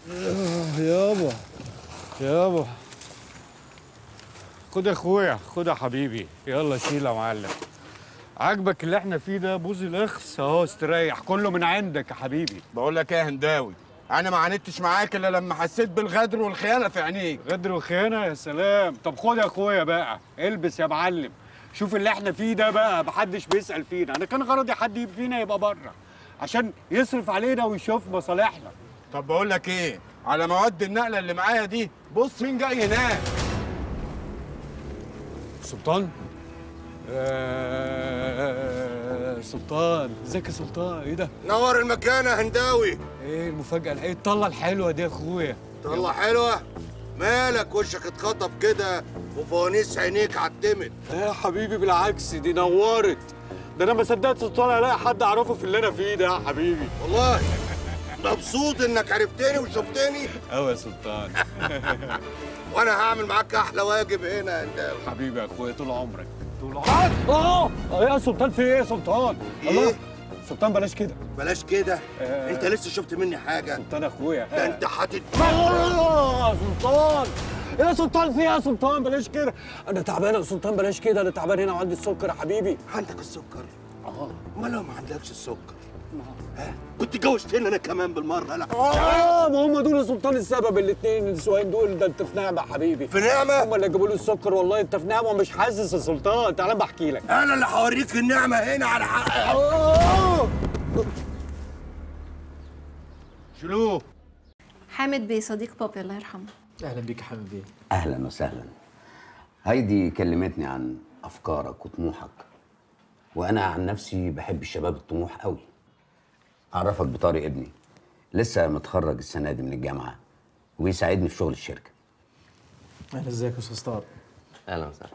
يابا يابا خد يا اخويا خد يا حبيبي يلا شيل يا معلم عاجبك اللي احنا فيه ده بوز الاخس اهو استريح كله من عندك يا حبيبي بقول لك ايه يا هنداوي انا ما عاندتش معاك الا لما حسيت بالغدر والخيانه في عينيك غدر وخيانه يا سلام طب خد يا اخويا بقى البس يا معلم شوف اللي احنا فيه ده بقى محدش بيسأل فينا انا كان غرضي حد يبقى فينا يبقى بره عشان يصرف علينا ويشوف مصالحنا طب بقول لك ايه على مواد النقله اللي معايا دي بص مين جاي هناك سلطان آه سلطان ازيك يا سلطان ايه ده نور المكان يا هنداوي ايه المفاجأة ايه الطلة الحلوة دي يا اخويا طلع حلوة مالك وشك اتخطب كده وفوانيس عينيك عتمت لا يا حبيبي بالعكس دي نورت ده انا ما صدقت سلطان الاقي حد اعرفه في اللي انا فيه ده يا حبيبي والله مبسوط انك عرفتني وشفتني قوي يا سلطان وانا هعمل معاك احلى واجب هنا يا هنداوي حبيبي يا اخويا طول عمرك طول عمرك اه اه يا سلطان في ايه يا سلطان إيه؟ الله سلطان بلاش كده بلاش كده آه. انت لسه شفت مني حاجة سلطان يا اخويا ده انت هتت آه، يا سلطان يا سلطان في ايه يا سلطان بلاش كده انا تعبان يا سلطان بلاش كده انا تعبان هنا وعندي السكر يا حبيبي عندك السكر اه ما لو ما عندكش السكر ها كنت جوزتني انا كمان بالمرة لا اه ما هم دول يا سلطان السبب الاثنين السؤال دول ده انت في نعمه يا حبيبي في نعمة هم اللي جابوا لي السكر والله انت في نعمه ومش حاسس يا سلطان تعالى بحكي لك انا اللي هوريك النعمة هنا على حقك اه شلوه حامد بيه صديق بابي الله يرحمه اهلا بيك يا حامد بيه اهلا وسهلا هايدي كلمتني عن افكارك وطموحك وانا عن نفسي بحب الشباب الطموح قوي اعرفك بطارق ابني لسه متخرج السنه دي من الجامعه وبيساعدني في شغل الشركه اهلا ازيك يا استاذ طارق اهلا وسهلا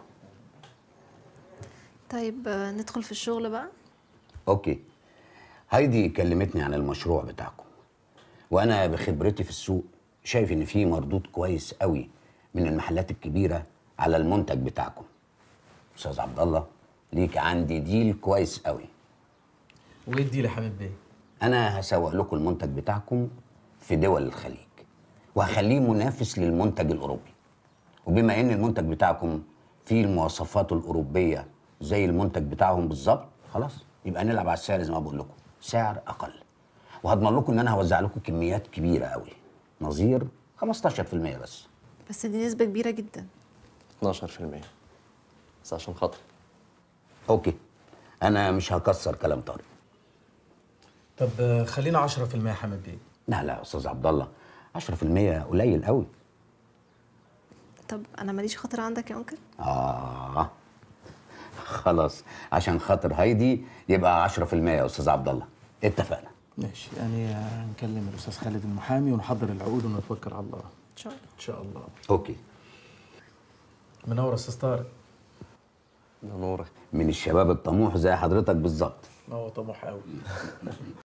طيب آه، ندخل في الشغل بقى اوكي هايدي كلمتني عن المشروع بتاعكم وانا بخبرتي في السوق شايف ان في مردود كويس قوي من المحلات الكبيره على المنتج بتاعكم استاذ عبد الله ليك عندي ديل كويس قوي وايه الديل يا حامد بيه انا هسوق لكم المنتج بتاعكم في دول الخليج وهخليه منافس للمنتج الاوروبي وبما ان المنتج بتاعكم فيه المواصفات الاوروبيه زي المنتج بتاعهم بالظبط خلاص يبقى نلعب على السعر زي ما بقول لكم سعر اقل وهضمن لكم ان انا هوزع لكم كميات كبيره قوي نظير 15% بس بس دي نسبة كبيرة جدا 12% بس عشان خاطري اوكي انا مش هكسر كلام طارق طب آه، خلينا 10% يا حامد بيه لا لا يا استاذ عبد الله 10% قليل قوي طب أنا ماليش خاطر عندك يا أنكل آه خلاص عشان خاطر هايدي يبقى 10% يا أستاذ عبد الله اتفقنا ماشي يعني آه، نكلم الاستاذ خالد المحامي ونحضر العقود ونتوكل على الله إن شاء الله ان شاء الله أوكي منور يا استاذ طارق ده نورك من الشباب الطموح زي حضرتك بالظبط ما هو طموح قوي